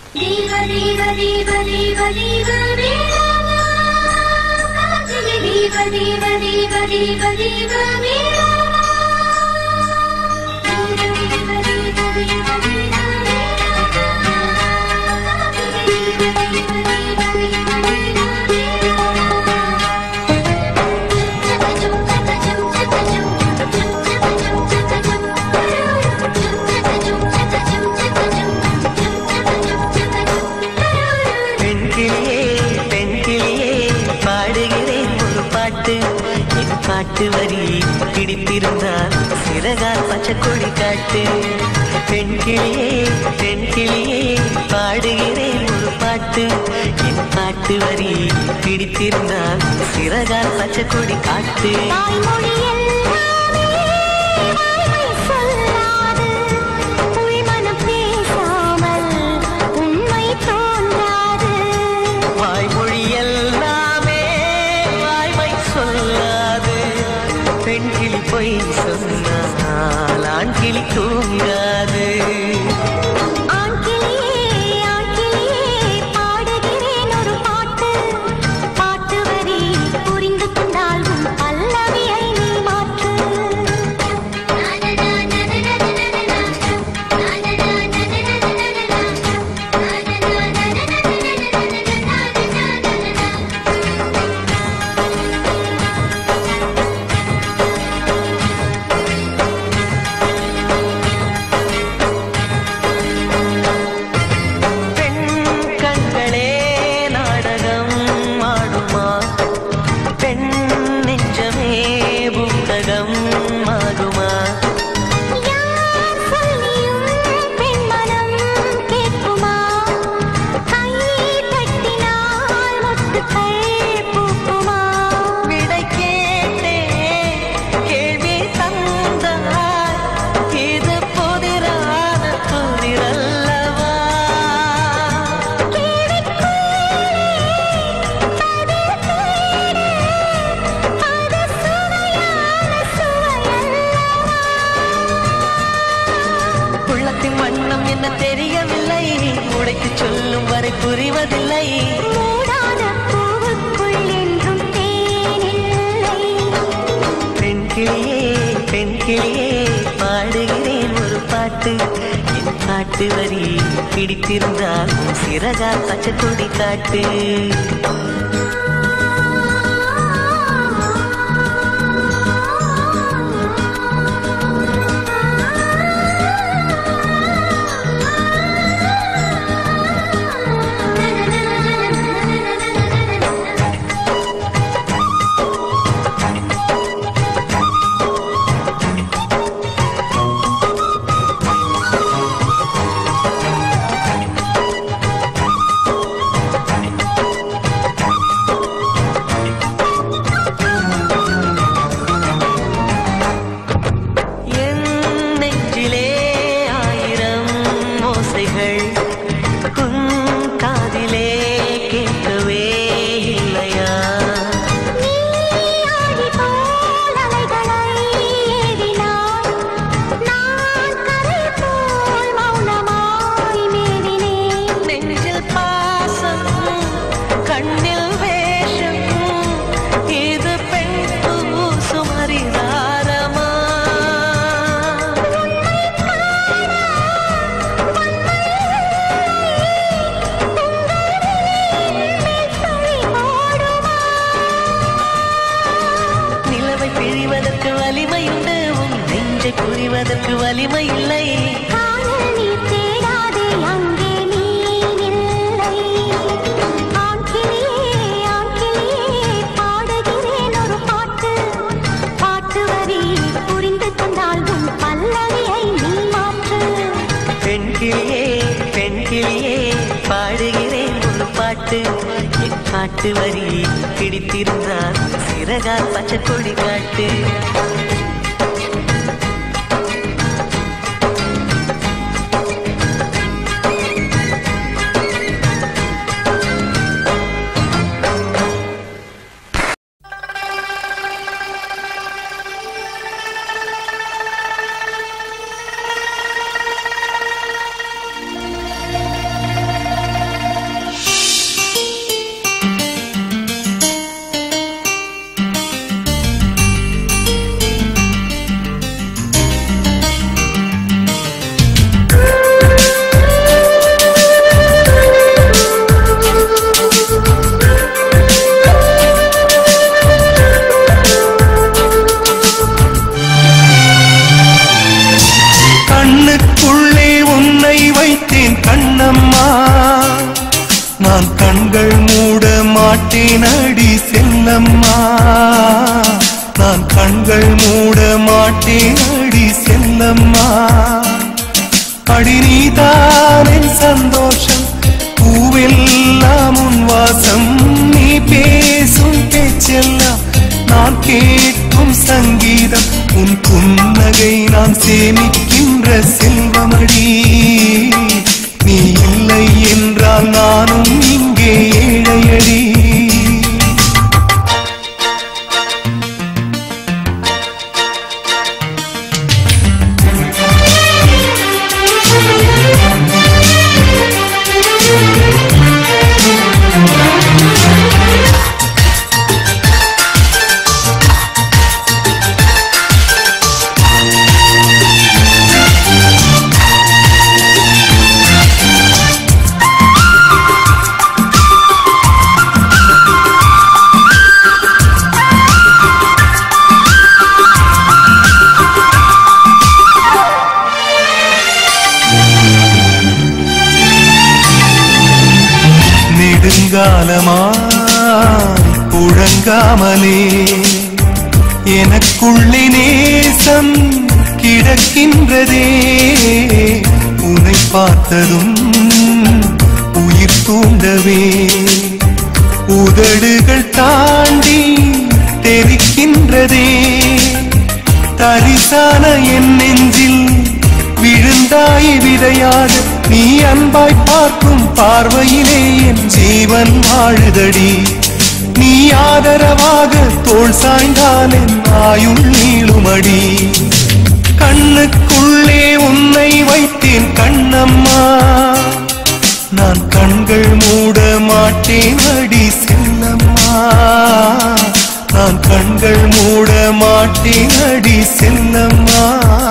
ദീപ ദീപ ദീപ ദീപ ദീപ വീണാ കാറ്റിലെ ദീപ ദീപ ദീപ ദീപ ദീപ വീണാ ദീപ ദീപ ദീപ ദീപ ദീപ பெண்கிளியே பெண்கிளியே பாடுகிறேன் ஒரு பாட்டு என் பாட்டு வரி பிடித்திருந்தால் சிறகால் பச்சை கொடி காட்டு பெண்கிளியே பெண்கிளியே பாடுகிறேன் ஒரு பாட்டு என் பாட்டு வரி பிடித்திருந்தால் சிறகால் பச்சை கொடி காட்டு தாய்மொழி எல்லாமே வாய்மை சொல்லாது உள்மனம் பேசாமல் உண்மை தோன்றாது வாய்மொழி எல்லாமே வாய்மை சொல்லாது பெண்கிளி பொய் சொன்னால் ஆண்கிளி தூங்காது ஆண்கிளியே ஆண்கிளியே பாடுகிறேன் ஒரு பாட்டு பாட்டு வரி புரிந்து கொண்டால் உன் பல்லவியை நீ மாற்று பெண் கண்களே நாடகம் ஆடுமா பெண் நெஞ்சமே புத்தகம் ஆகுமா யார் சொல்லியும் பெண்மனம் கேட்குமா கை தட்டினால் முத்துக்கள் பூக்குமா விடை கேட்டே கேள்வி தந்தார் இது புதிரான புதிரல்லவா அது சுவையான சுவையல்லவா உள்ளத்தின் வண்ணம் என்ன தெரியவில்லை உடைத்து சொல்லும் வரை புரிவதில்லை மூடாத பூவுக்குள் என்றும் தேனில்லை பெண் கிளியே பெண் கிளியே பாடுகிறேன் ஒரு பாட்டு என் பாட்டு வரி பிடித்திருந்தால் சிறகால் பச்சை கொடி காட்டு என் நெஞ்சிலே ஆயிரம் ஓசைகள் உன் காதிலே கேட்கவே இல்லையா நீ ஆடி போல் அலைகளை ஏறினாய் நான் கரை போல் மௌனமாய் மேவினேன் நெஞ்சில் பாசம் கண்ணில் வேஷம் இது பெண் பூசும் ஹரிதாரமா நிலவை பிழிவதற்கு வலிமை உண்டு உன் நெஞ்சை புரிவதற்கு வலிமை இல்லை காணல் நீர் தேடாதே அங்கே நீ இல்லை ஆண்கிளியே ஆண்கிளியே பாடுகிறேன் ஒரு பாட்டு பாட்டு வரி புரிந்து கொண்டால் உன் பல்லவியை நீ மாற்று பெண் கிளியே பெண் கிளியே பாடுகிறேன் ஒரு பாட்டு என் பாட்டு வரி பிடித்திருந்தால் சிறகால் பச்சை கொடி காட்டு ஆ நான் கண்கள் மூட மாட்டேன் அடி செல்லம்மா நான் கண்கள் மூட மாட்டேன் அடி செல்லம்மா அடி நீதான் என் சந்தோஷம் பூவெல்லாம் உன் வாசம் நீ பேசும் பேச்செல்லாம் நான் கேட்கும் சங்கீதம் உன் புன்னகை நான் சேமிக்கின்ற செல்வமடி நீ இல்லை என்றால் நானும் இங்கே ஏழையடி நெடுங்காலமாய் புழங்காமலே எனக்குள்ளே நேசம் கிடக்கின்றதே உன்னை பார்த்ததும் உயிர் தூண்டவே உதடுகள் தாண்டி தெரிக்கின்றதே தரிசான என் நெஞ்சில் விழுந்தாய் விதையாக நீ அன்பாய் பார்க்கும் பார்வையிலே என் ஜீவன் வாழுதடி நீ ஆதரவாக தோள் சாய்ந்தால் என் ஆயுள் நீளுமடி கண்ணுக்குள்ளே உன்னை வைத்தேன் கண்ணம்மா நான் கண்கள் மூட மாட்டேன் அடி செல்லம்மா நான் கண்கள் மூட மாட்டேன் அடி செல்லம்மா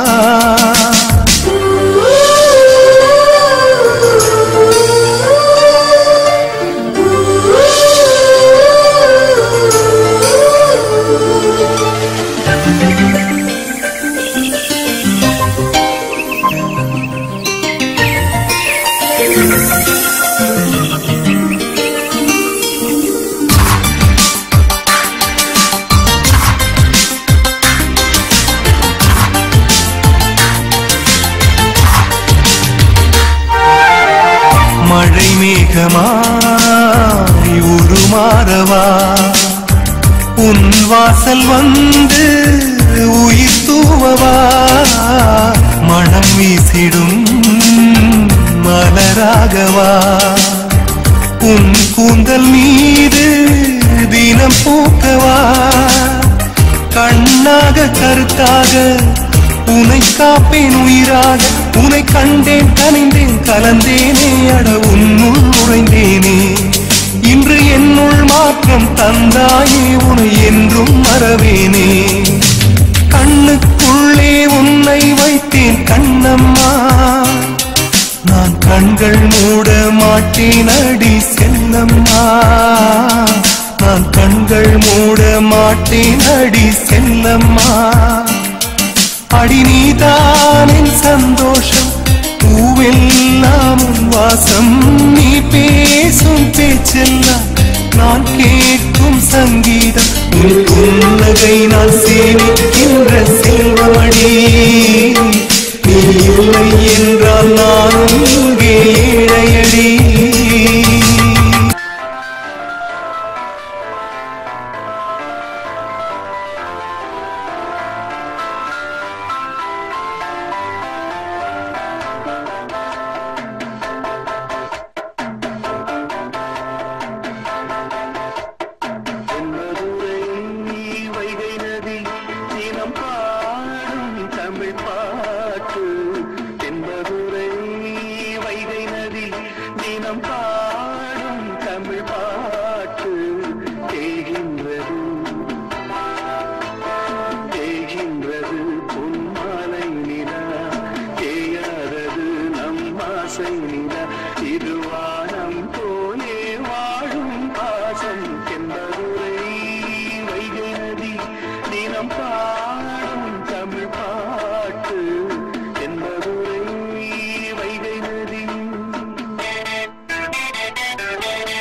மழை மேகமாய் உருமாறவா உன் வாசல் வந்து உயிர் தூவவா மனம் வீசிடும் மலராகவா உன் கூந்தல் மீது தினம் பூக்கவா கண்ணாக கருத்தாக உனை காப்பேன் உயிராக உனை கண்டேன் கனிந்தேன் கலந்தேனே அட உன்னுள் உறைந்தேனே இன்று என்னுள் மாற்றம் தந்தாயே உனை என்றும் மறவேனே கண்ணுக்குள்ளே உன்னை வைத்தேன் கண்ணம்மா நான் கண்கள் மூட மாட்டேன் அடி செல்லம்மா நான் கண்கள் மூட மாட்டேன் அடி செல்லம்மா அடி நீதான் என் சந்தோஷம் பூவெல்லாம் உன் வாசம் நீ பேசும் பேச்செல்லாம் நான் கேட்கும் சங்கீதம் உன் புன்னகை நான் சேமிக்கின்ற செல்வமடி நீ இல்லை என்றால் நானும் இங்கே ஏழையடி வைகை நதி தினம் பாடும் தமிழ் பாட்டு தென்பதுரை வைகை நதி தினம் பாடும் தமிழ் பாட்டு தேகின்றது தேகின்றது பொன்மாலை நிலா தேயாதது நம் ஆசை நிலா திருவானம் போலே வாழும் பாசம் என்பதுரை வைகை நதி தினம் பாடும் தமிழ் பாட்டு என்பதுரை வைகை நதி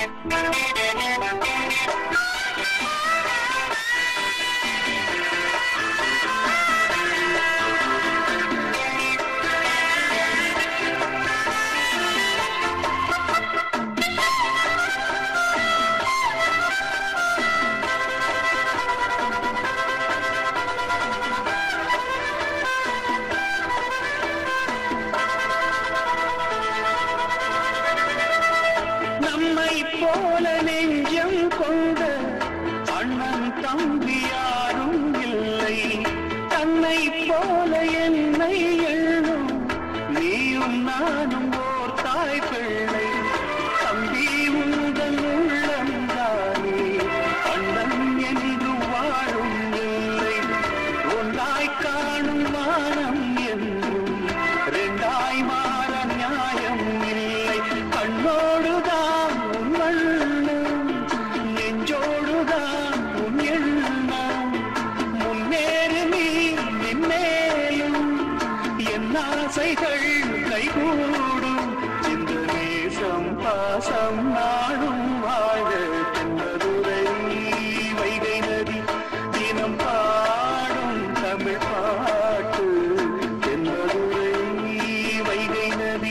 போல நெஞ்சம் கொண்ட அண்ணன் தம்பி யாரும் இல்லை தன்னை போல என்னை எண்ணும் நீயும் நானும் ஓர் தாய் பிள்ளை தம்பி உங்கள் உள்ளந்தானே அண்ணன் என்று வாழும் இல்லை ஒன்றாய் காணும் வானம் என்றும் ரெண்டாய் மாற நியாயம் இல்லை கண்ணோடுதான் உன் வண்ணம் நெஞ்சோடுதான் உன் எண்ணம் முன்னேறு நீ நின்னேலும் என் ஆசைகள் கைகூடும் இந்த நேசம் பாசம் நாடும் வாழ தென்னதுரை வைகை நதி தினம் பாடும் தமிழ் பாட்டு தென்னதுரை வைகை நதி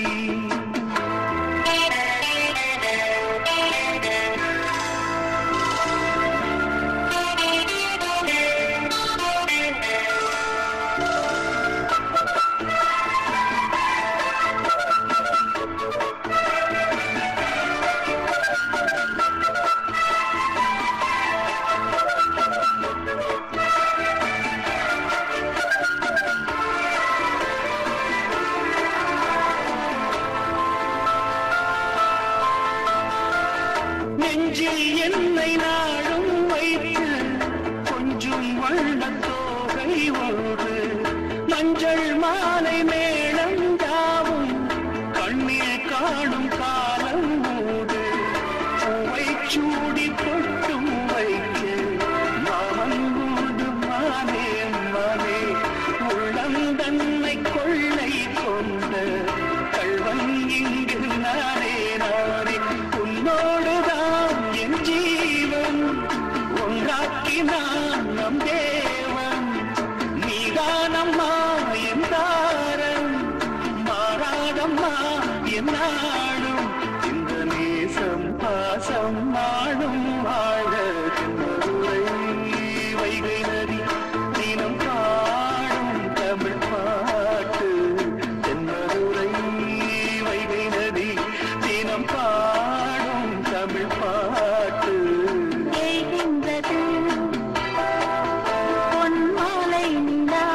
நெஞ்சில் என்னை நாடும் வைத்து கொஞ்சம் வண்ணத் தோகை ஒன்று மஞ்சள் மாலை மேளம் யாவும் கண்ணில் காணும் காலம் மூடு பூவை சூடி பொட்டும் வைக்க மாமன் மூடு மானே மானே உள்ளம் தன்னை கொள்ளை கொண்ட கள்வன் இங்கு நானே நானே உன்னோடுதான் என் ஜீவன் ஒன்றாக்கினான் நம் தேவன் நீதானம்மா என் தாரம் மாறாதம்மா என் நாடும் இந்த நேசம் பாசம் நாடும் வாழ தென்மதுரை வைகை நதி தினம் பாடும் தமிழ் பாட்டு தென்மதுரை வைகை நதி தினம் பாடும் தமிழ் பாட்டு ஏகின்றது பொன்மாலை நிலா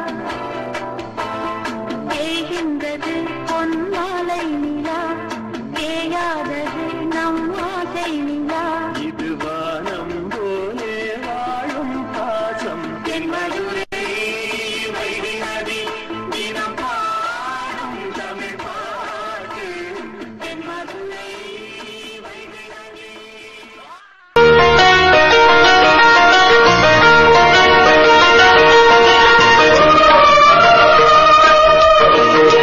ஏகின்றது பொன்மாலை நிலா ஏயாதது நம் ஆசை நிலா இது வானம் போலே வாழும் பாசம் தென்மதுரை வைகை நதி தினம் பாடும் தமிழ் பாட்டு தென்மதுரை வைகை நதி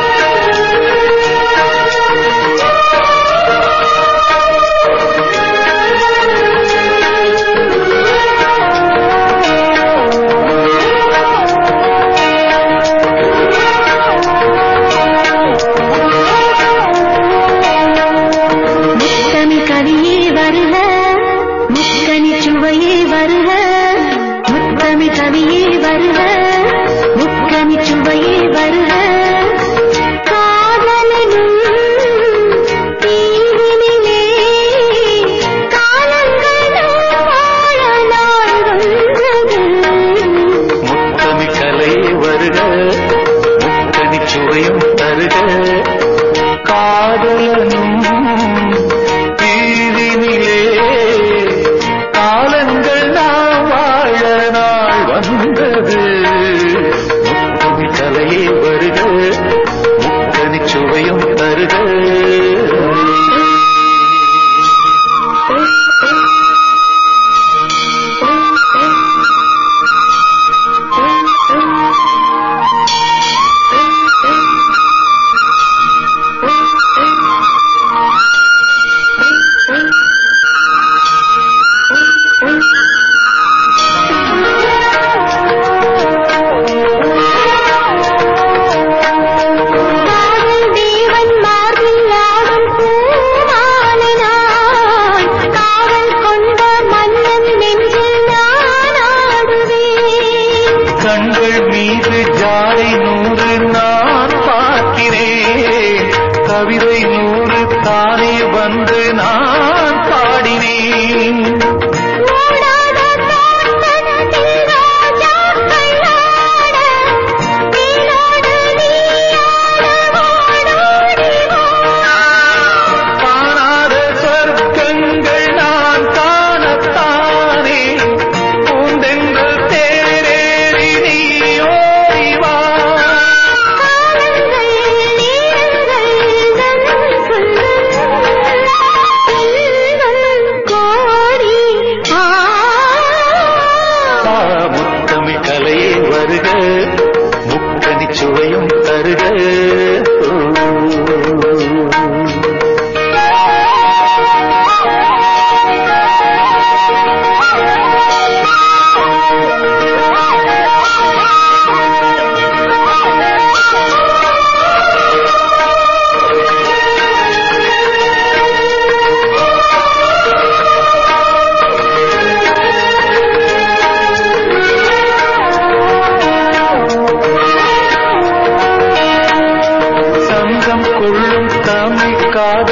ஆ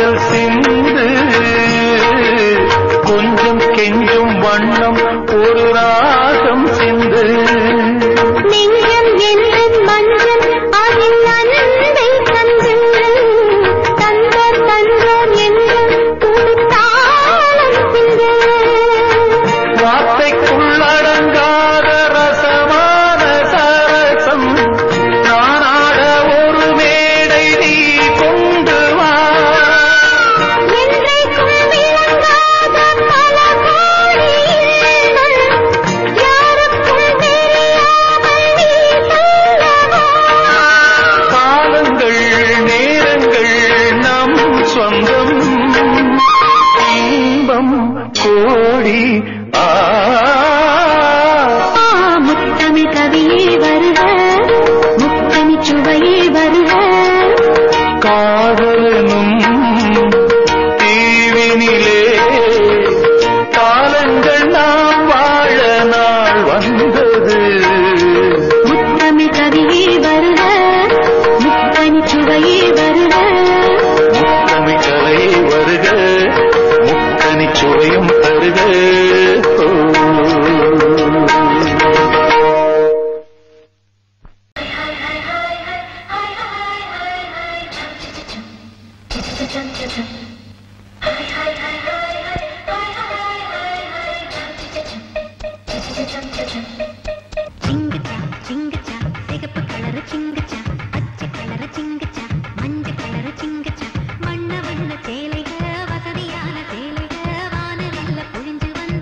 காதல் சிந்து கொஞ்சம் கெஞ்சும் வண்ணம் ஒரு ராகம் சிந்து நெஞ்சம் என்றும் மஞ்சள் அதில் அன்பை தந்து தந்தார் தந்தார் என்றும் துடித்தாளம் சிந்து வார்த்தைக்குள்ளடங்காத ரசமான சரசம் நானாட ஒரு மேடை நீ கொண்டு வா என்றைக்கும் விளங்காத பல கோடி இன்பம் யாருக்கும் தெரியாமல் நீ சொல்லவா காலங்கள் நேரங்கள் நம் சொந்தம் இன்பம் கோடி ஆ ஆ, முத்தமிழ் கவியே வருக முத்தமிழ் சுவையே வருக காதலனும் தீவினிலே காலங்கள் நாம் வாழ நாள் வந்தது முத்தமிழ் கவியே வருக முத்தமிழ் சுவையே வருக முத்தமிழை வருக முத்தனி சுவையும் தருக ஓ. சிங்குச்சா சிங்குச்சா சிகப்பு கலரு சிங்குச்சா பச்சை கலரு சிங்குச்சா மஞ்சள் கலரு சிங்குச்சா வண்ண வண்ண சேலைக வசதியான சேலைக வானவில்ல பொழிஞ்சு வந்த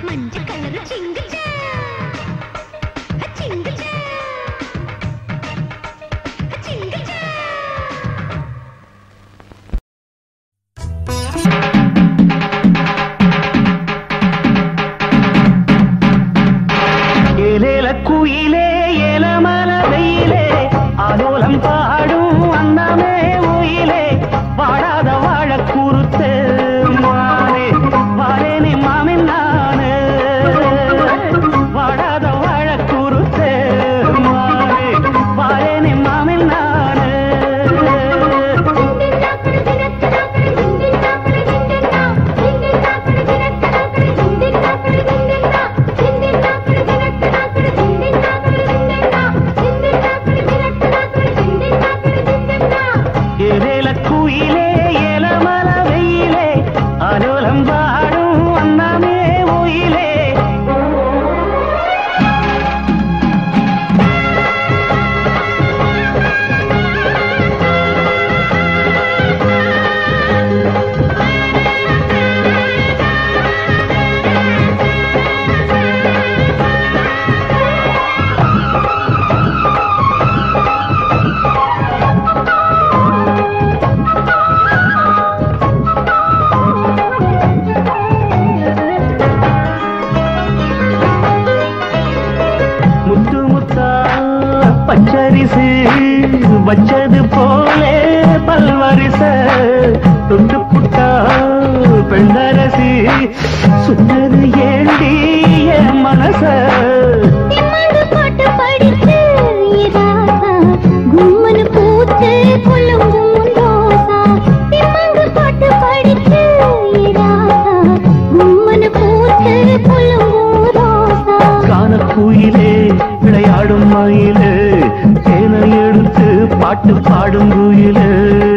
மஞ்ச கலரு சிங்குச்சா சிங்குச்சா சிங்குச்சா ஏலேல குயிலே ஏலமல வெயிலே ஆலோலம் பாடும் அண்ணாமே உயிலே வாடாத வாழ குறுத்து மானே வாரேனே மாமின் நானு வாடாத வாழ குறுத்து மானே வாரேனே மாமின் நானு ஏலேல குயிலே ஏலமல வெயிலே ஆலோலம் பாடும் அண்ணாமே உயிலே முத்து முத்தா பச்சரிசு வச்சது போலே பல்வரிச தொட்டு புட்டா பெண்ணரசி சுத்தது ஏண்டி என் மனச காண குயிலே விளையாடும் மயிலே தேனை எடுத்து பாட்டு பாடும் குயிலே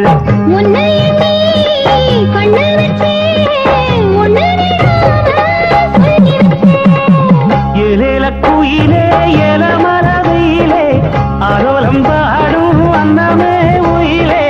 ஏலேல குயிலே ஏல மரவிலே அரோலம் பாடும் அன்னமே உயிலே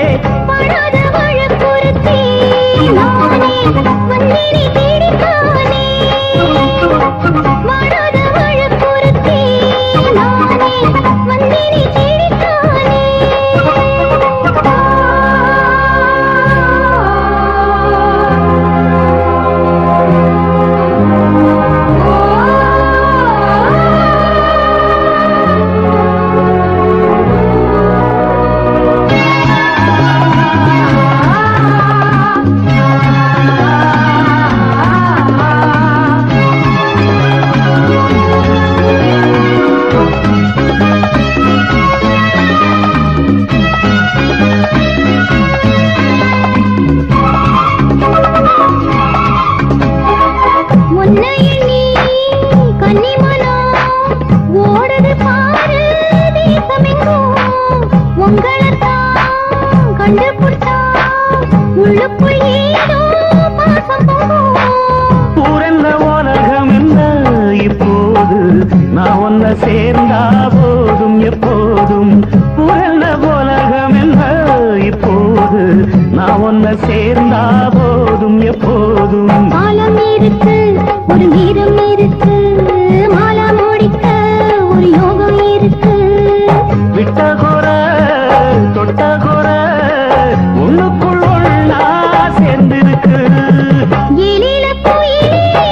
உள்ளுக்குள் ஏதோ பாசம் போகும் பூரன்ன உலகம் என்ன இப்போது நான் ஒன்ன சேர்ந்தா போதும் எப்போதும் பூரன்ன உலகம் என்ன இப்போது நான் ஒன்ன சேர்ந்தா போதும் எப்போதும் காலம் இருக்கு ஒரு வீரம் இருக்கு மாலா முடிக்க ஒரு யோகம் இருக்கு விட்ட குற தொட்ட குற ஒண்ணுக்குள் ஒண்ணா சேர்ந்திருக்கு எழில குயிலே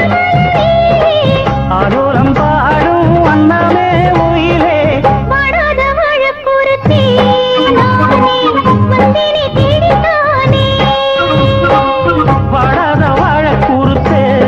ஆலோலம் பாடும் அண்ணாமே உயிலே வாடாத வாழப்புறத்தே நானே வந்தேனே தேடித்தானே வாடாத வாழ குறுத்தே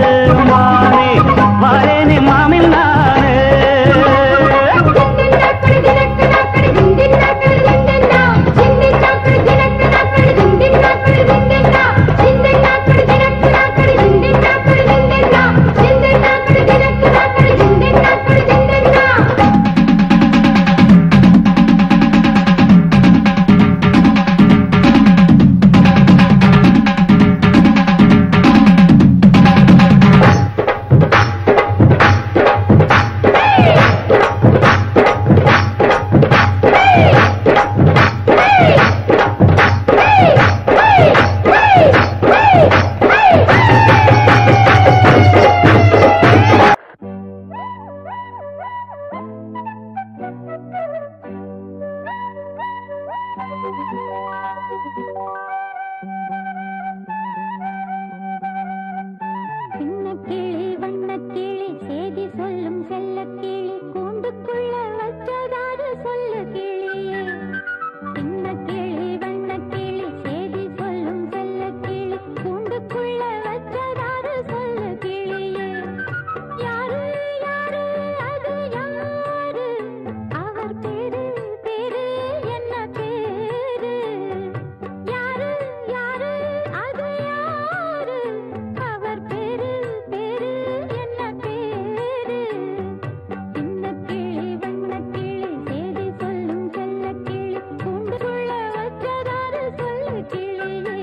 கிளி வண்ண கிளி செய்தி சொல்லும் செல்ல கிளி கூண்டுக்குள்ள வச்சதாரு சொல்லு கிளியே சின்ன கிளி வண்ண கிளி செய்தி சொல்லும் செல்ல கிளி கூண்டுக்குள்ள வச்சதாரு சொல்லு கிளியே யாரு யாரு அது யாரு அவர் பேரு பேரு என்ன பேரு யாரு யாரு அது யாரு அவர் பேரு பேரு என்ன பேரு சின்ன கிளி வண்ண கிளி செய்தி சொல்லும் செல்ல கிளி கூண்டுக்குள்ள வச்சதாரு சொல்லு கிளியே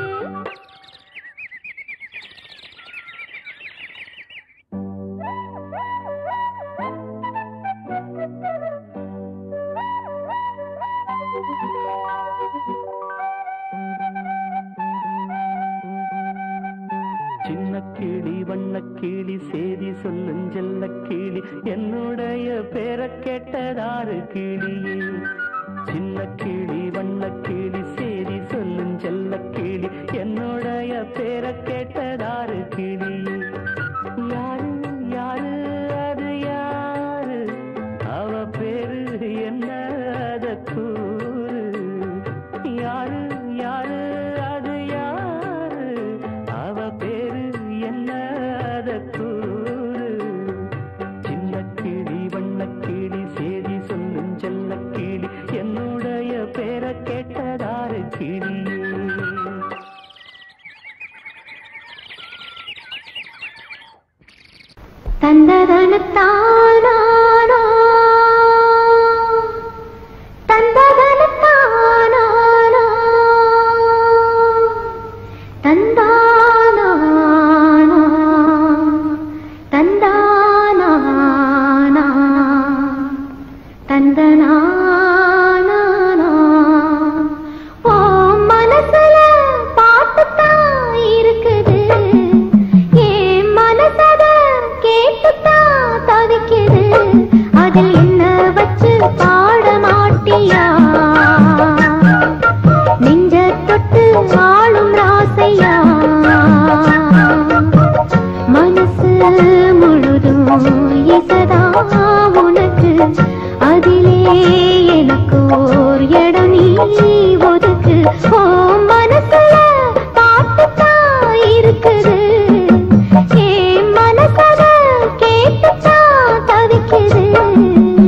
சின்ன கிளி வண்ண கிளி சேதி சொல்லும் செல்ல கிளி என்னுடைய பேரை கேட்டதாரு கிளியே சின்ன கிளி வண்ண கிளி சேதி சொல்லும் செல்ல கிளி என்னுடைய பேரை கேட்டதாரு கிளியே யாரு யாரு அது யாரு அவ பேரு என்ன அத கூறு யாரு யாரு அது யாரு அவ பேரு என்ன அத கூறு சின்ன கிளி வண்ண கிளி சேதி சொல்லும் செல்ல கிளி என்னுடைய பேரை கேட்டதாரு கிளியே தந்ததனத்தானா தந்ததனத்தானா தந்தானா தந்தானா தந்தனானா ஓ மனசுல பாட்டுத்தான் இருக்குது ஏன் மனசத கேட்டுத்தான் தவிக்குது அதில் என்ன வச்சு பாட மாட்டியா நெஞ்ச தொட்டு ஆளும் ராசையா மனசு முழுதும் இசதா உனக்கு அதிலே எனக்கு ஓர் இடம் நீ ஒதுக்கு ஓ மனசுல பாட்டுத்தான் இருக்குது ஏன் மனசத கேட்டுத்தான் தவிக்குது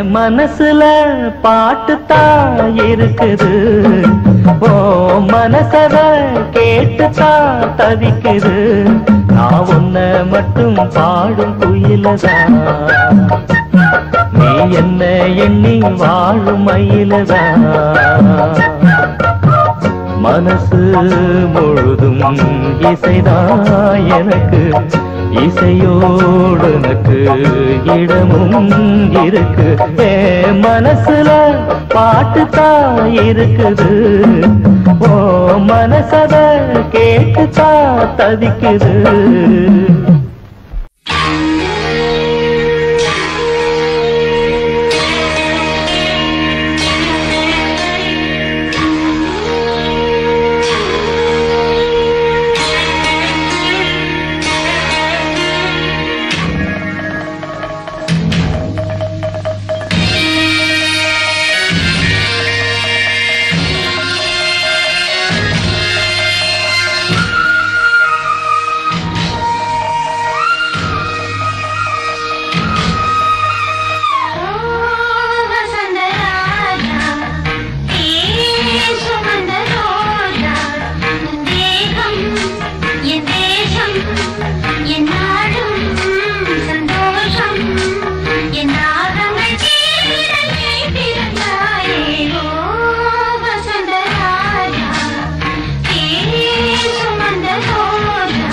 மனசுல பாட்டுத்தான் இருக்குது ஓ மனசத கேட்டுத்தான் தவிக்குது நான் உன்னை மட்டும் பாடும் குயிலதான் நீ என்ன எண்ணி வாழும் மயிலதான் மனசு முழுதும் இசைதான் எனக்கு இசையோடு எனக்கு இடமும் இருக்கு ஏ மனசுல பாட்டு தான் இருக்குது ஓ மனசத கேட்டு தான் தவிக்குது வசந்தராஜா சுமந்த ரோஜா தேகம் என் தேசம் என் நாடும் சந்தோஷம் என் நாகங்கள் சீரலை பிறந்தாயே ஓ வசந்தராஜா சுமந்த ரோஜா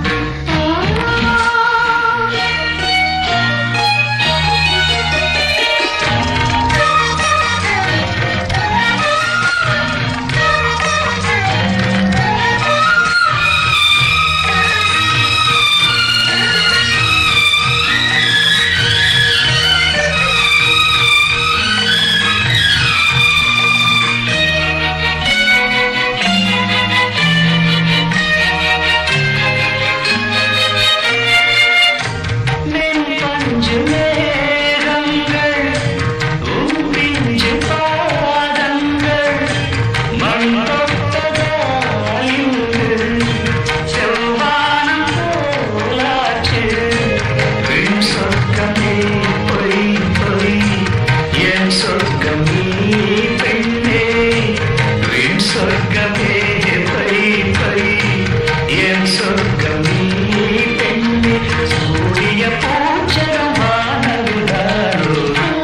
நெஞ்சு மேகங்கள் உம்பிஞ்சு பாதங்கள் மண் தொட்டதாயின்று செவ்வானம் போலாச்சு பெண் சொர்க்கமே பொய் பொய் என் சொர்க்கம் நீ பெண்ணே பெண் சொர்க்கமே பொய் பொய் என் சொர்க்கம் நீ பெண்ணே சூரிய பூச்சரமானதுதாரோ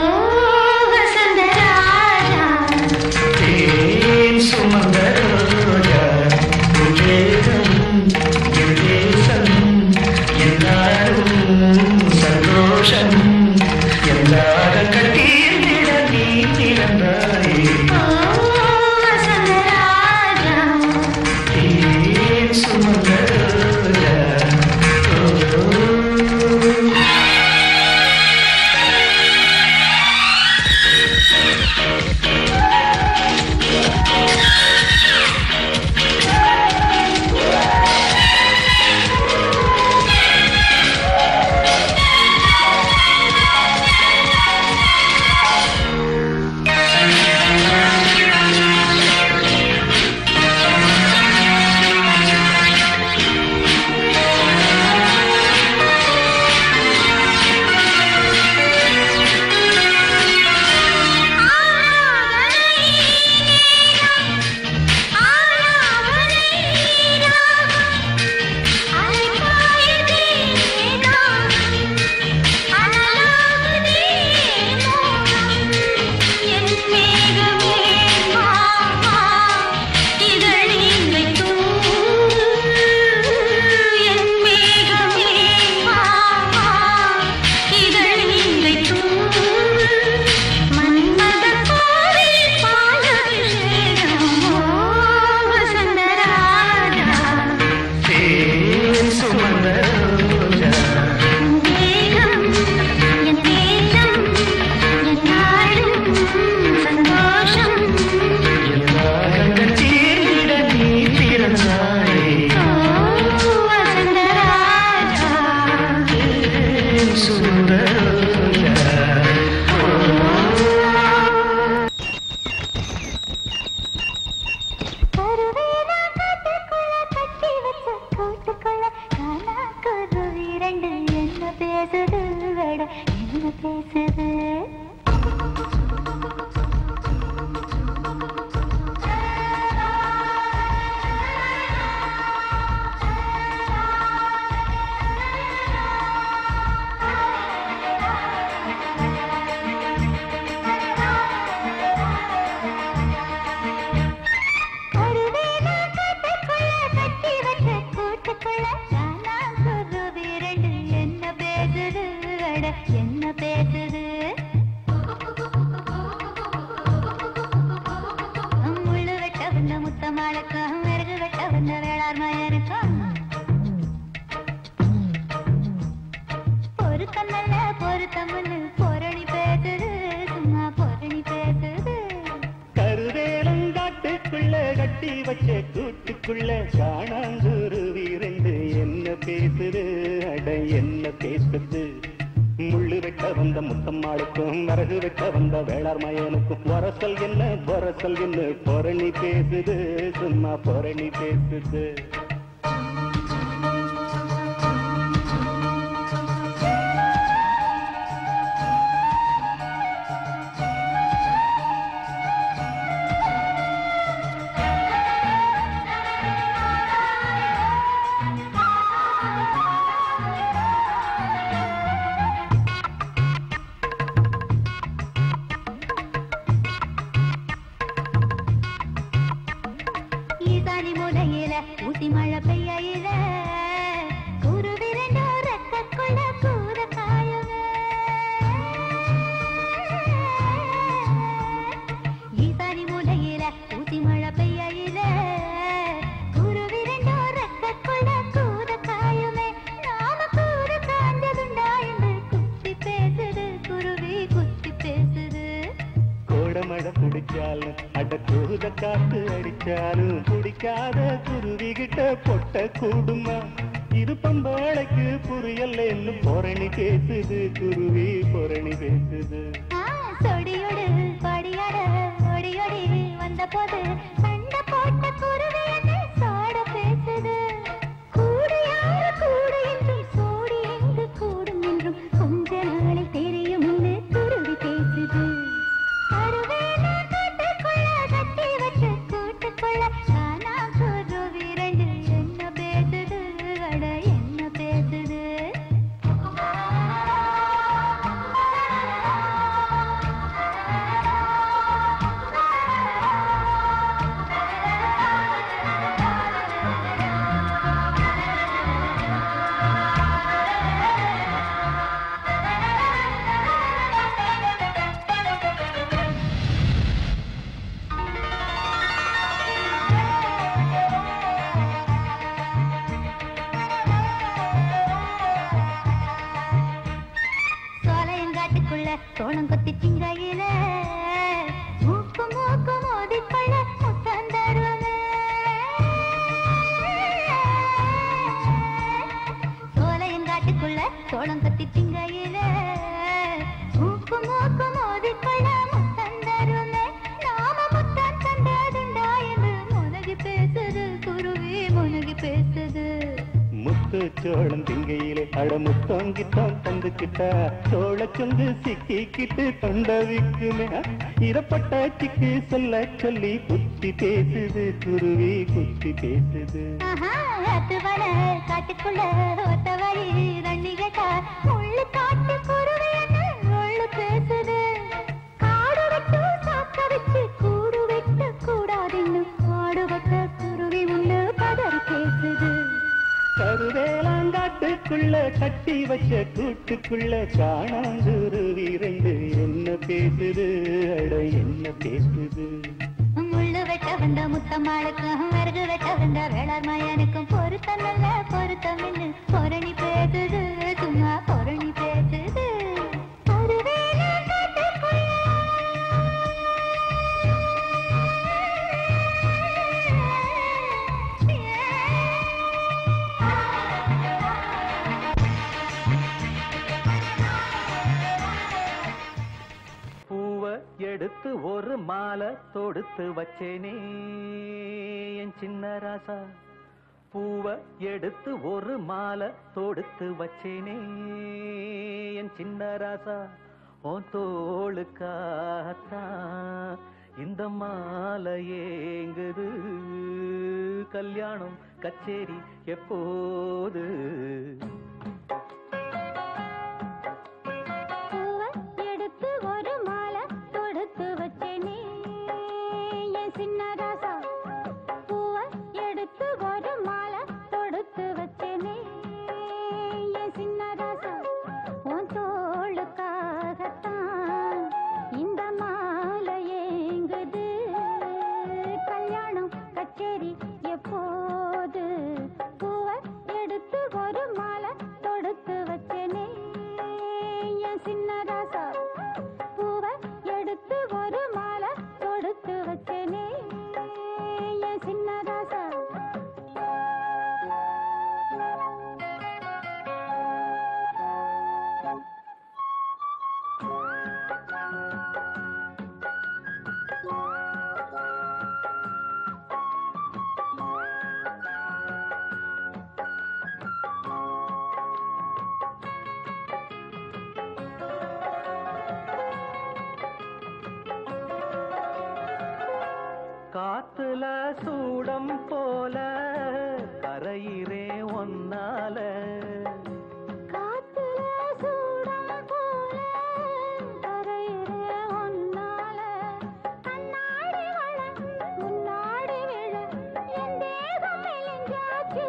வசந்தராஜா தேன் சுமந்த ரோஜா உஜேதம் என் தேசம் எல்லாரும் சந்தோஷம் எல்லாரும் கட்டீர்ந்திட நீ பிறந்தாயே வசந்தராஜா தேன் சுமந்த ரோஜா ஓ கூட்டுக்குள்ள காணாங்குருவி ரெண்டு என்ன பேசுது அட என்ன பேசுது முள்ளு வெட்ட வந்த முத்தம்மாளுக்கும் வரகு வெட்ட வந்த வேளார் மயனுக்கும் வரசல் என்ன வரசல் என்ன பொரணி பேசுது சும்மா பொரணி பேசுது ஈசானி முனையில ஊசி மழை பெய்யயில குருவி ரெண்டோ ரெக்கக்குள்ள கூற காயுங்க ஈசானி முனையில ஊசி மழை பெய்யயில குருவி ரெண்டோ ரெக்கக்குள்ள கூற காயுமே நாம கூற காஞ்சதுண்டா என்று குத்தி பேசுது குருவி குத்தி பேசுது கோடமழை பிடிச்சாலும் அட கூத காத்து அடிச்சாலும் பிடிக்காத குருவி கிட்ட பொட்ட கூடுமா இது பம்பாளைக்கு புரியலன்னு பொரணி பேசுது குருவி பொரணி பேசுது ஆ, சொடியோடு படியாட ஒடியோடி வந்த போது சண்டை போட்ட குருவி என்னை சாட பேசுது கூடு யாரு கூடு என்றும் சோடி எங்கு கூடும் என்றும் கொஞ்ச நாளில் தெரியும் குருவி பேசுது அருவேல காட்டுக்குள்ள கட்டி வச்ச கூட்டுக்குள்ள காணா குருவி ரெண்டு என்ன பேசுது அட என்ன பேசுது சோலையங்காட்டுக்குள்ள சோளம் கொத்தி திங்கையில மூக்கு மூக்கு மோதிக்கொள்ள முத்தம் தருவது சோலையங்காட்டுக்குள்ள சோளம் கொத்தி திங்கையில மூக்கு மூக்கு மோதிக்கொள்ள முத்தம் தருமே நாம முத்தம் தந்ததுண்டா என்று முனகி பேசுது குருவி முனகி பேசுது முத்து சோளம் திங்கையிலே அட முத்தங்கித்தான் தந்துக்கிட்டா சோழ சொந்து சிக்கிக்கிட்டு தொண்ட விக்குமே இரப்பட்ட சிக்கு சொல்ல சொல்லி புத்தி பேசுது குருவி குத்தி பேசுது ஆஹா, அத்துவல காட்டுக்குள்ள ஒத்த வழி தண்ணி கேட்டா முள்ளு காட்டு குருவி என்ன முள்ளு பேசுது காடு விட்டு சாக்க வச்சு கூடு வெட்ட கூடாதுன்னு காடு வட்ட குருவி உண்டு பதறி பேசுது கருவேலாங்காட்டுக்குள்ள கட்டி வச்ச கூட்டுக்குள்ள காணாங்குருவி ரெண்டு என்ன பேசுது அட என்ன பேசுது முள்ளு வெட்ட வந்த முத்தம்மாளுக்கும் விறகு வெட்ட வந்த வேளாண் மயனுக்கும் பொருத்தம் நல்ல பொருத்தம் என்ன பொரணி பேசுது சும்மா பொரணி பேசுது ஒருவேளை பூவ எடுத்து ஒரு மாலை தொடுத்து வச்சேனே என் சின்ன ராசா பூவ எடுத்து ஒரு மாலை தொடுத்து வச்சேனே என் சின்ன ராசா உன் தோளுக்காகத்தான் இந்த மாலை ஏங்குது கல்யாணம் கச்சேரி எப்போது பூவை எடுத்து ஒரு மாலை தொடுத்து வச்சேனே என் சின்ன ராசா பூவை எடுத்து ஒரு மாலை தொடுத்து வச்சேனே என் சின்ன ராசா உன் தோளுக்காகத்தான் இந்த மாலை ஏங்குது கல்யாணம் கச்சேரி எப்போது பூவை எடுத்து ஒரு மாலை காத்துல சூடம் போல கரையிறே ஒன்னால காத்துல சூடம் போல கரையிற ஒன்னால கண்ணாடி வள முன்னாடி விழ என் தேகம் மெலிஞ்சாச்சு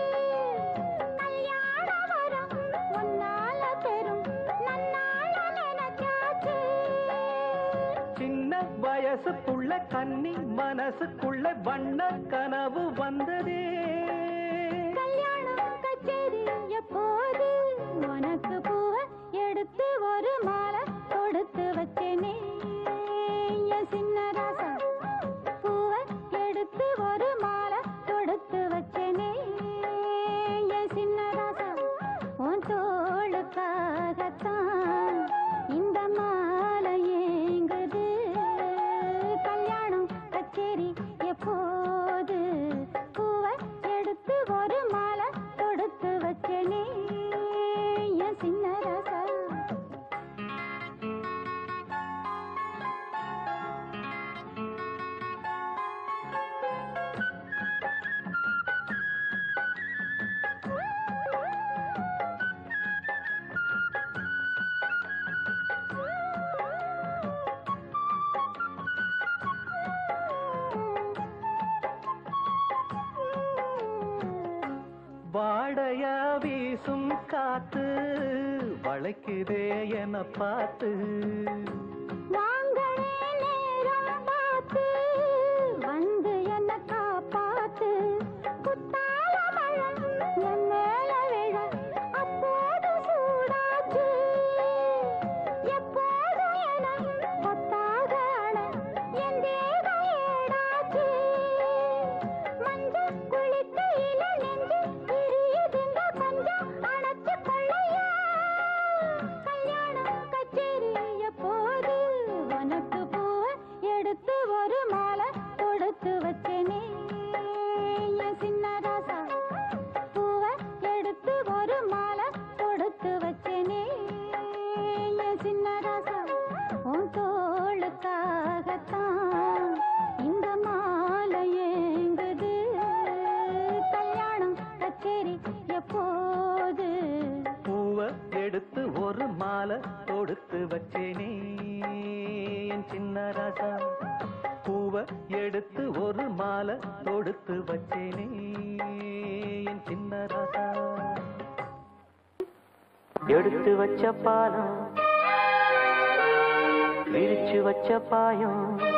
கல்யாண வரம் ஒன்னால பெரும் நன்னால நினைச்சாச்சு சின்ன வயசுக்குள்ள கன்னி மனசுக்குள்ள வண்ண கனவு வந்ததே கல்யாணம் கச்சேரி எப்போது உனக்கு பூவ எடுத்து ஒரு மாலை கொடுத்து வச்சேனே என் சின்ன ராசா பூவ எடுத்து ஒரு மாலை கொடுத்து வச்சேனே என் சின்ன ராசா உன் தோளுக்காகத்தான் இந்த மாலை ஏங்குது கல்யாணம் கச்சேரி எப்போது பூவை எடுத்து ஒரு மாலை தொடுத்து வச்சனே என் சின்ன ராசா வாடைய வீசும் காத்து வளைக்குதே என பார்த்து வாங்களே நேரம் பார்த்து வந்து என்ன காப்பாத்து குத்தால மழை என் மேல விழ அப்போது சூடாச்சு எப்போதும் என கொத்தாக அழ என் தேகம் ஏடாச்சு மஞ்சள் குளிக்கையில நெஞ்சு பிரியுதுங்க கொஞ்சம் அணைச்சு கொள்ளையா கல்யாணம் கச்சேரி எப்போது உனக்கு பூவை எடுத்து ஒரு மாலை கொடுத்து வச்சேனே என் சின்ன ராசா பூவை எடுத்து ஒரு மாலை கொடுத்து வச்சேனே என் சின்ன ராசா உன் தோளுக்காகத்தான் இந்த மாலை ஏங்குது கல்யாணம் கச்சேரி எப்போது பூவ எடுத்து ஒரு மாலை தொடுத்து வச்சேனே என் சின்ன ராசா பூவ எடுத்து ஒரு மாலை தொடுத்து வச்சேனே என் சின்ன ராசா எடுத்து வச்ச பாலம் விரிச்சு வச்ச பாயம்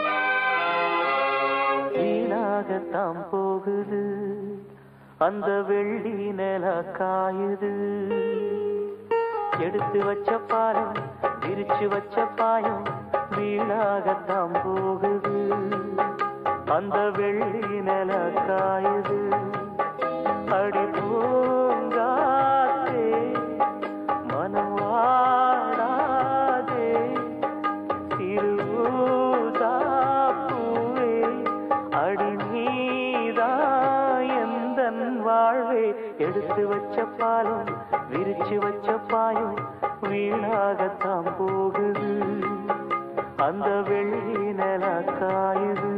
வீணாகத்தான் போகுது அந்த வெள்ளி நில காயுது எடுத்து வச்ச பாலம் விரிச்சு வச்ச பாயம் வீணாகத்தான் போகுது அந்த வெள்ளி நில காயுது அடி பூங்காத்தே மனம் வாடாதே திருவூதாப்பூவே அடி நீதா எந்தன் வாழ்வே எடுத்து வச்ச பாலம் விரிச்சு வச்ச பாயம் வீணாகத்தான் போகுது அந்த வெள்ளி நில காயுது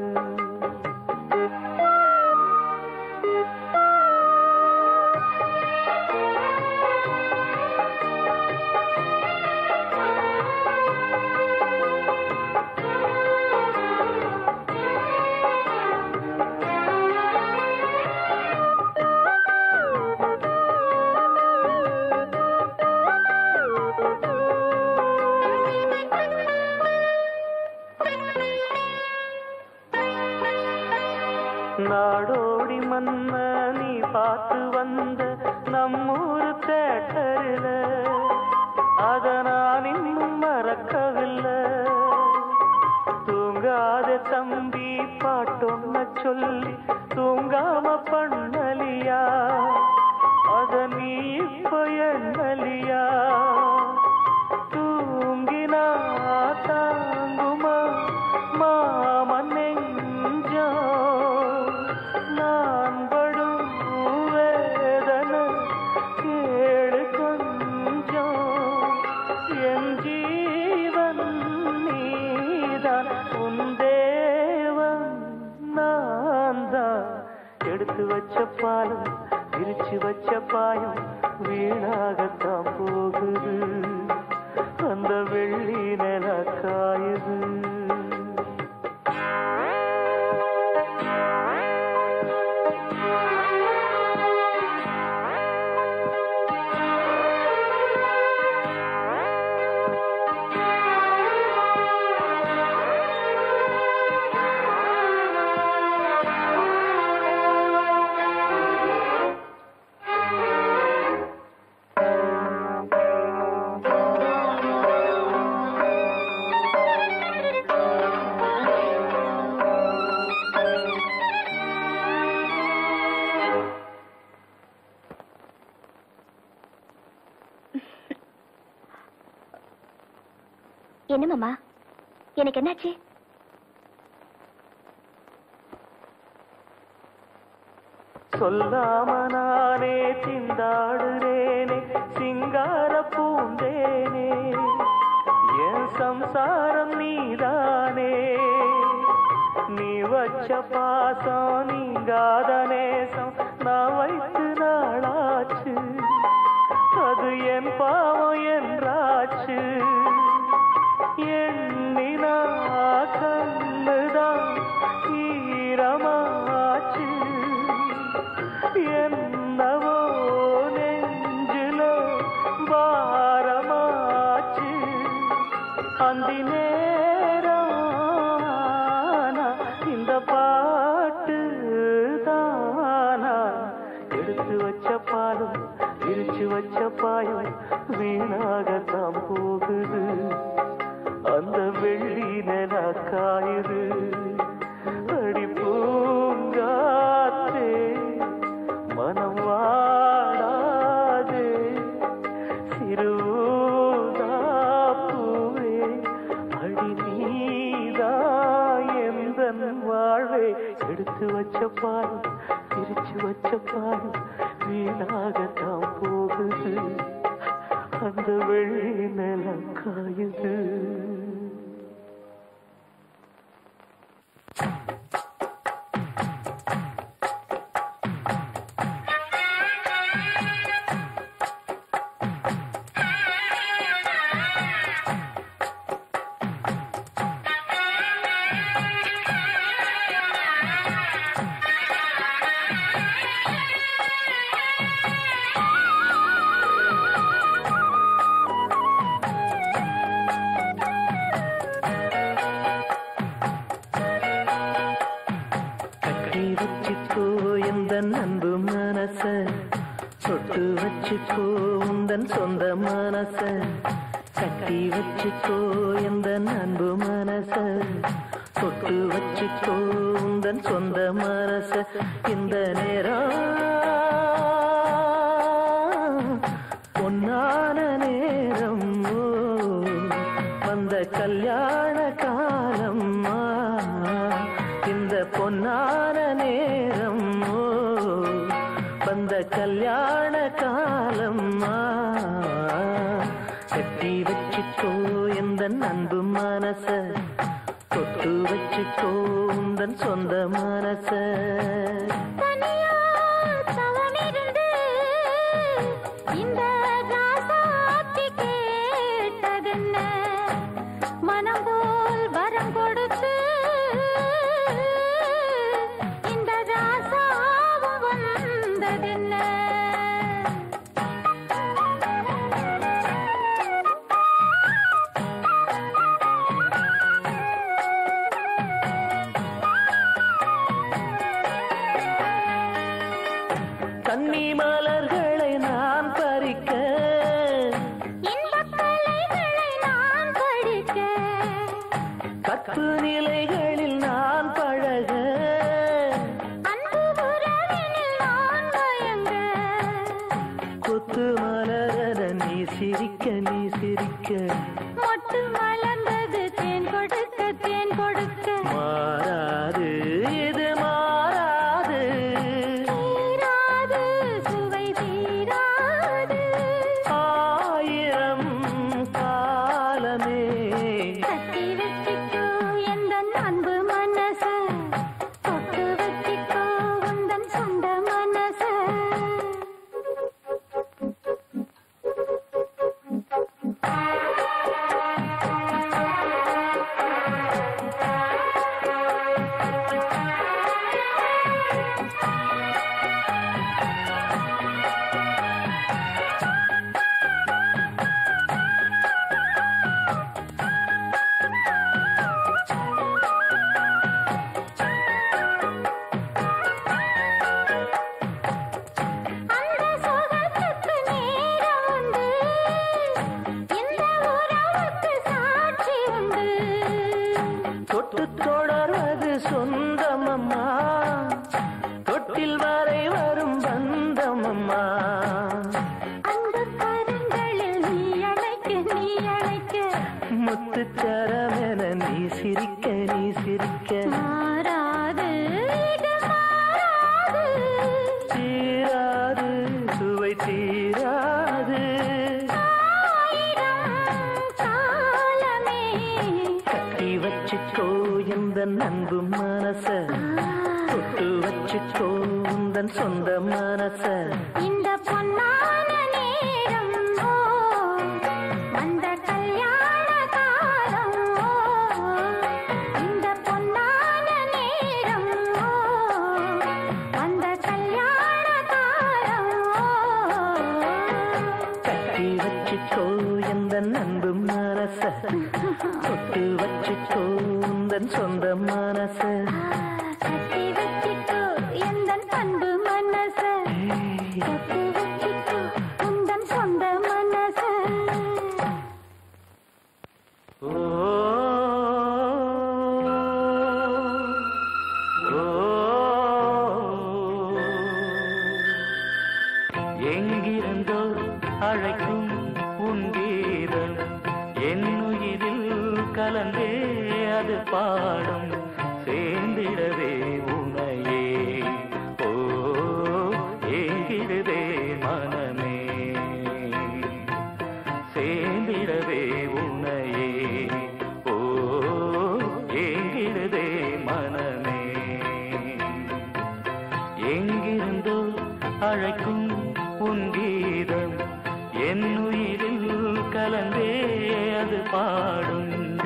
நாடோடி மன்ன நீ பார்த்து வந்த நம்மூரு தேட்டரில அத நான் இன்னும் மறக்கவில்லை தூங்காத தம்பி பாட்டொன்ன சொல்லி தூங்காம பண்ணலியா அத நீ இப்ப எண்ணலியா தூங்கினா தாங்குமா மாமன் நெஞ்சோ நான் படும் வேதனை கேளு கொஞ்சம் என் ஜீவன் நீதான் உன் தேவன் நான் பாயம் வீணாகத்தான் போகுது அந்த வெள்ளி நில காயுது என்ன மாமா எனக்கு என்னாச்சு சொல்லாம நானே திண்டாடுறேனே சிங்கார பூந்தேனே என் சம்சாரம் நீதானே நீ வச்ச பாசம் நீங்காத நேசம் நான் வைத்து நாளாச்சு அது என் பாவம் என்றாச்சு எண்ணினா கண்ணுதான் ஈரமாச்சு என்னவோ நெஞ்சில பாரமாச்சு அந்தி நேரம் ஆனா இந்த பாட்டு தானா எடுத்து வச்ச பாலும் விரிச்சு வச்ச பாயும் வீணாகத்தான் போகுது அந்த வெள்ளி நில காயுது அடி பூங்காத்தே மனம் வாடாதே சிறுதாப்பூவே அடி நீதா எந்த வாழ்வே எடுத்து வச்ச பால் பிரிச்சு வச்ச பால் வீணாகத்தான் போகுது அந்த வெள்ளி நிலம் காயுது கட்டி வச்சுக்கோ எந்த அன்பு மனச சொட்டு வச்சுக்கோ உந்தன் சொந்த மனச கட்டி வச்சுக்கோ எந்த அன்பு மனச சொட்டு வச்சுக்கோ உந்தன் சொந்த மனச இந்த நேரம் பொன்னான நேரம் ஓ, வந்த கல்யாண காலம் ஆ, இந்த பொன்னான நேரம் ஓ, வந்த கல்யாண காலம் ஆ, கட்டி வச்சுக்கோ எந்த அன்பு மனச தொட்டு வச்சுக்கோ உந்தன் சொந்த மனச தனியா தவமிருந்து இந்த ராசாத்தி கேட்டதென்ன மனம் போல் வரம் கொடுத்து இந்த ராசாவும் வந்ததென்ன கன்னி மலர்களை நான் பறிக்க இன்பக் கலைகளை நான் படிக்க கற்பு நிலைகளில் நான் பழக அன்பு உறவினில் நான் மயங்க கொத்து மலர நீ சிரிக்க நீ சிரிக்க மொட்டு மலர்ந்தது தேன் கொடுக்க தேன் கொடுக்க மாறாது இது மாறாது தீராது சுவை தீராது ஆயிரம் காலமே கட்டி வச்சுக்கோ எந்த அன்பு மனச தொட்டு வச்சுக்கோ உந்தன் சொந்த மனச அம்மா அந்த கரங்களில் நீ அழைக்க நீ அழைக்க முத்துச்சரமென நீ சிரிக்க நீ சிரிக்க மாறாது இது மாறாது தீராது சுவை தீராது ஆயிரம் காலமே கட்டி வச்சுக்கோ இந்த அன்பு மனச தொட்டு வச்சுக்கோ உந்தன் சொந்த மனச இந்த பொன்னான நேரம் ஓ அந்த கல்யாண காலம் ஓ இந்த பொன்னான நேரம் ஓ அந்த கல்யாண காலம் ஓ கட்டி வச்சுக்கோ இந்த அன்பு மனச தொட்டு வச்சுக்கோ உந்தன் சொந்த மனச கட்டி வச்சிக்கோ எந்தன் பண்பு மனச கட்டி வச்சிக்கோ உந்தன் சொந்த மனச ஓ ஓ எங்கிருந்தோ அழைக்கும் உன் கீதம் என்னுயிரில் கலந்தே அது பாடும் சேர்ந்திடவே உனையே ஓ ஏங்கிடுதே மனமே சேர்ந்திடவே உன்னையே ஓ ஏங்கிடுதே மனமே எங்கிருந்தோ அழைக்கும் உன் கீதம் என் உயிரில் கலந்தே அது பாடும்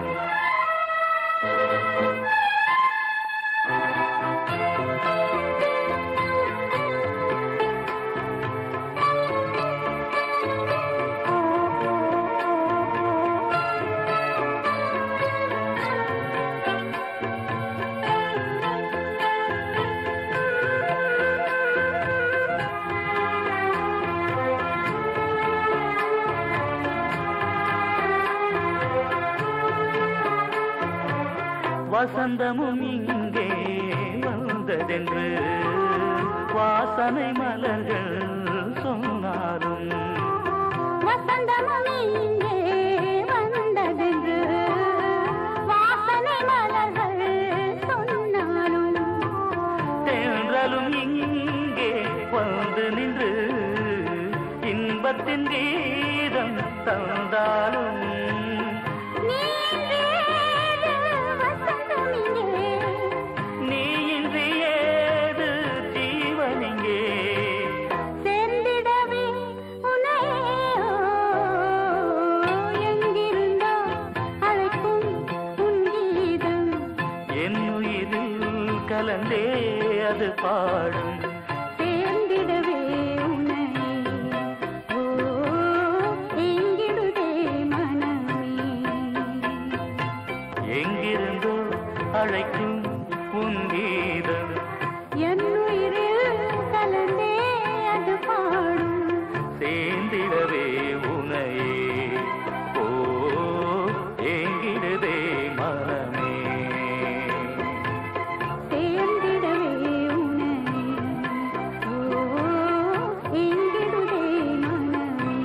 வசந்தமும் இங்கே வந்ததென்று வாசனை மலர்கள் சொன்னாலும் வசந்தமும் இங்கே வந்ததென்று வாசனை மலர்கள் சொன்னாலும் தென்றலும் இங்கே வந்து நின்று இன்பத்தின் கீதம் தந்தாலும் நீ வேறு வசந்தம் இங்கே நீ இன்றி ஏது ஜீவனிங்கே சேர்ந்திடவே உனையோ எங்கிருந்தோ அழைக்கும் உன் கீதம் என் உயிரில் கலந்தே அது பாடும் சேர்ந்திடவே உனை ஓ எங்கிடுதே மனமே எங்கிருந்தோ அழைக்கும் உன் கீதம் என்னுயிரில் கலந்தே அது பாடும் சேர்ந்திடவே உனையே ஓ ஏங்கிடுதே மனமே சேர்ந்திடவே உனை ஓ எங்கிடுதே மனமே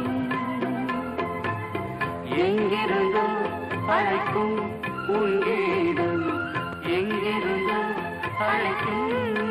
எங்கிருந்தோ அழைக்கும் உன் கீதம் எங்கிருந்தோ அழைக்கும்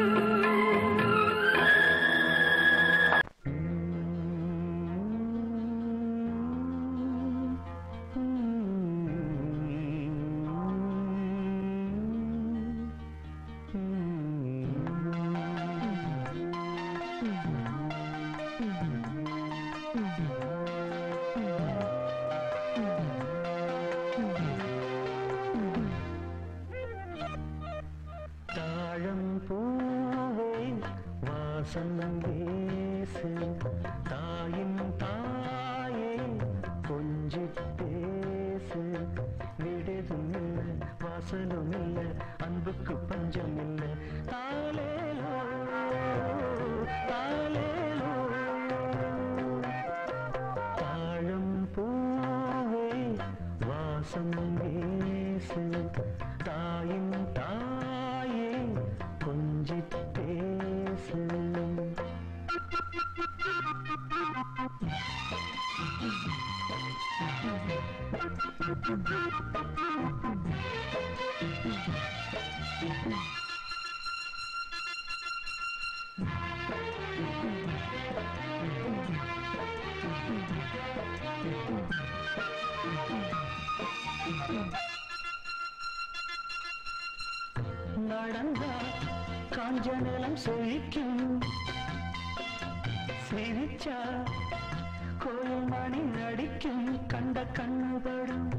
தாழம் பூவே வாசம் வீசு தாயின் தாயே கொஞ்சி பேசு விடுதும் இல்லை வாசலும் இல்லை அன்புக்கு பஞ்சம் இல்லை தாலேலோ தாலேலோ தாழம் பூவே வாசம் வீசு தாயின் தாயே கொஞ்சி பேசு நடந்தா காஞ்ச நிலம் செழிக்கும் சிரிச்சா கோயில் மணி நடிக்கும் கண்ட கண்ணுபடும்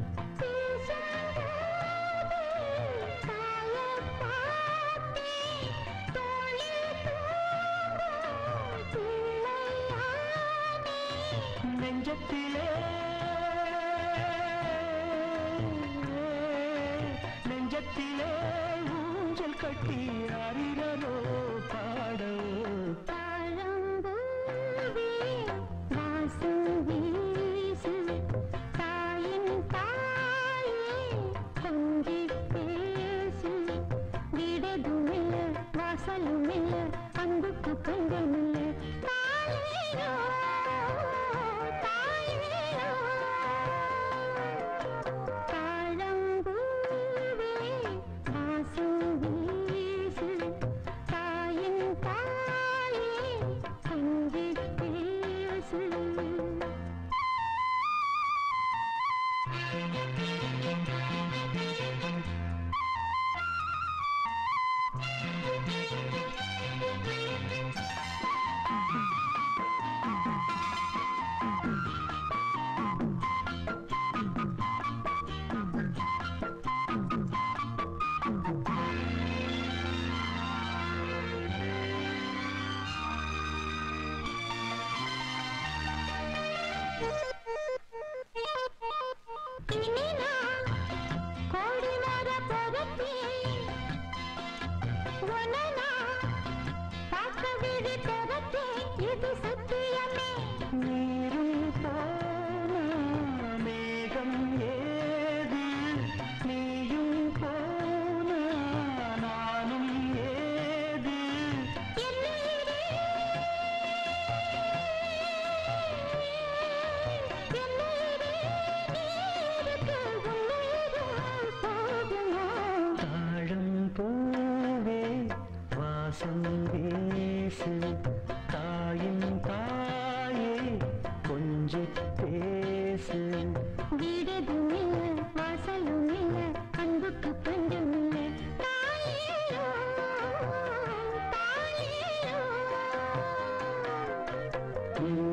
நெஞ்சத்திலே நெஞ்சத்திலே ஊஞ்சல் கட்டி அறிகிறோ பாடோ வாசலுமில்ல அன்புக்கு பஞ்சமில்ல தாயேயோ தாயேயோ தாழம்பூவே வாசம் வீசு தாயின் தாயே கொஞ்சி பேசு இனினா கோடி மர பரப்பி ஒனனா பார்க்க விழி திறப்பி இது சத்தியமே நீரும் போன மேகம் ஏது நீயும் போன நானும் ஏது என்னுயிரே என்னுயிரே நீருக்கு உன்னுயிரும் போதுமா தாழம் பூவே வாசம் வீசு தாயின் தாயே கொஞ்சி பேசு வீடெதும் இல்ல வாசலும் இல்ல அன்புக்கு பஞ்சம் இல்ல தாயேயோ தாயேயோ